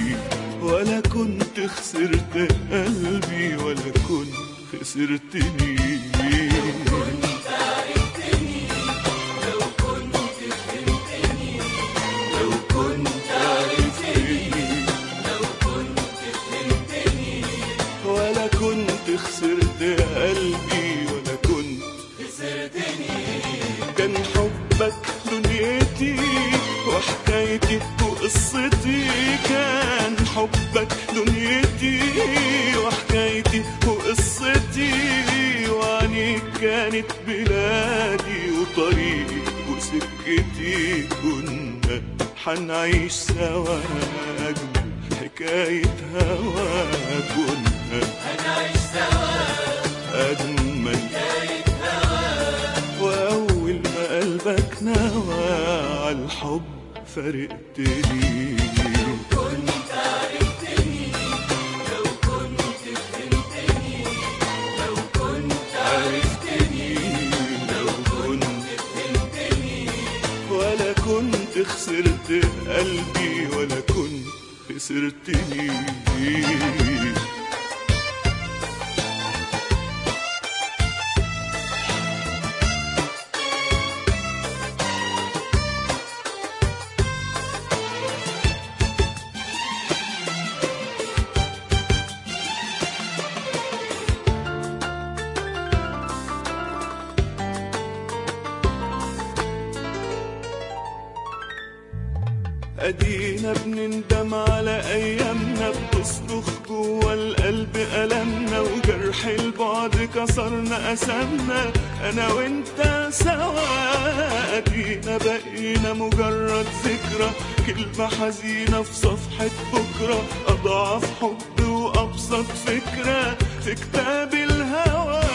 ولا كنت خسرت قلبي ولا كنت خسرتني لو كنت عرفتني ولا كنت خسرت قلبي ولا كنت كان حبك دنيتي وحكايتي وقصتي كان حبك دنيتي وحكايتي وقصتي وعنيك كانت بلادي وطريقي وسكتي كنا حنعيش سوا أجمل حكاية هوا كنا هنعيش سوا أجمل حكاية هوا وأول ما قلبك نوى عالحب فارقتني كنت عرفتني لو كنت فهمتني لو كنت عرفتني لو كنت فهمتني ولا كنت خسرت قلبي ولا كنت خسرتني ادينا بنندم على ايامنا بتصرخ جوا القلب المنا وجرح البعد كسرنا قسمنا انا وانت سوا ادينا بقينا مجرد ذكرى كلمة حزينة في صفحة بكرة اضعف حب وابسط فكرة في كتاب الهوى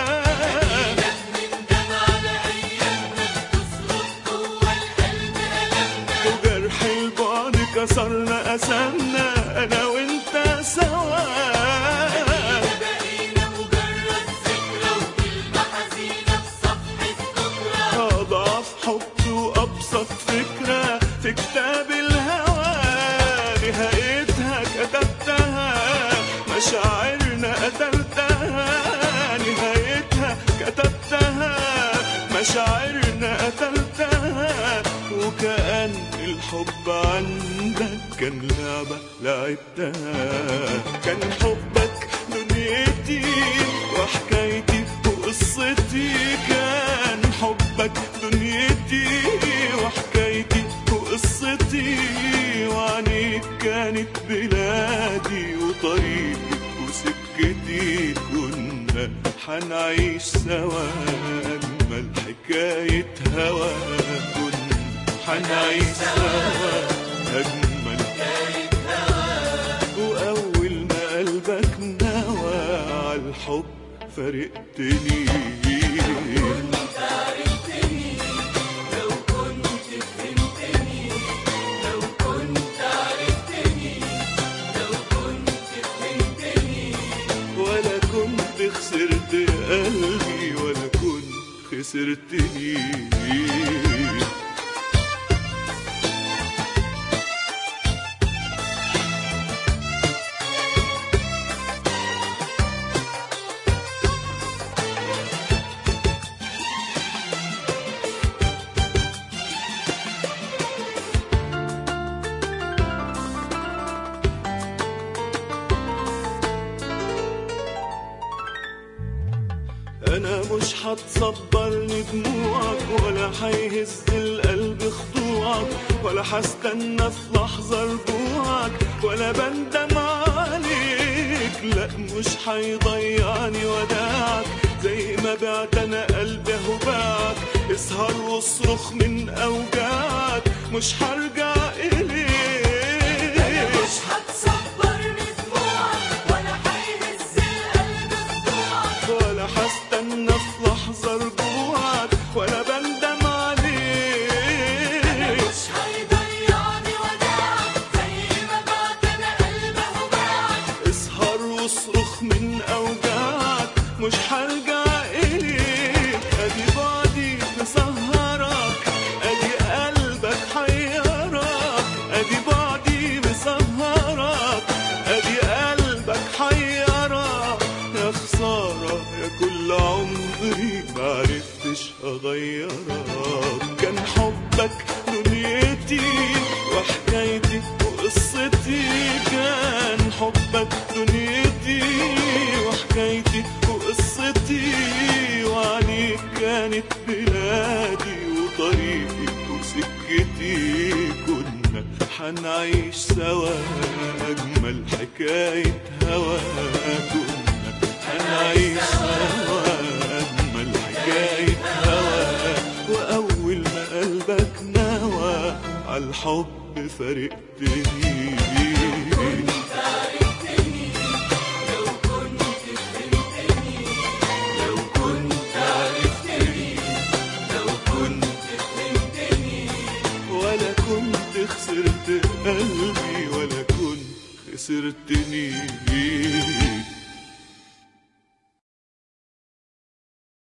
نندم على أيامنا بتصرخ جوا القلب ألمنا وجرح البعد كسرنا قسمنا انا وانت سوا بقينا مجرد ذكرى وكلمة حزينة في صفحة بكرة أضعف حب وأبسط فكرة في كتاب الهوى نهايتها كتبتها مشاعرنا قتلتها نهايتها كتبتها مشاعرنا قتلتها وكأن الحب عندك كان لعبة لعبتها كان حبك دنيتي وحكايتي وقصتي كان حبك دنيتي وحكايتي وقصتي وعنيك كانت بلادي وطريقي وسكتي كنا حنعيش سوا أجمل حكاية هوا كنا حنعيش سوا أجمل حكاية هوا وأول ما قلبك نوى عالحب فارقتني كنت عرفتني لو كنت فهمتني لو كنت عرفتني لو كنت فهمتني ولا كنت خسرت قلبي ولا كنت خسرتني انا مش هتصبرني دموعك ولا هيهز القلب خضوعك ولا هستنى في لحظة رجوعك ولا بندم عليك لا مش هيضيعني وداعك زي ما بعت انا قلبي اهو باعك اسهر واصرخ من اوجاعك مش هرجع اليك مش هتصبرني دموعك ولا هيهز القلب خضوعك ولا هستنى في لحظة رجوعك ولا بندم عليك مش هيضيعني وداعك زي ما بعت انا قلب اهو باعك اسهر واصرخ من أوجاعك مش هرجع إليك أدي بعدي مسهرك أدي قلبك حيرك أدي بعدي مسهرك متغيرة كان حبك دنيتي وحكايتي وقصتي كان حبك دنيتي وحكايتي وقصتي وعليك كانت بلادي وطريقي وسكتي كنا حنعيش سوا أجمل حكاية هوا كنا حنعيش سوا أجمل حكاية هوا وأول ما قلبك نوى عالحب فارقتني لو كنت فهمتني لو كنت عرفتني لو كنت فهمتني ولا كنت خسرت قلبي ولا كنت خسرتني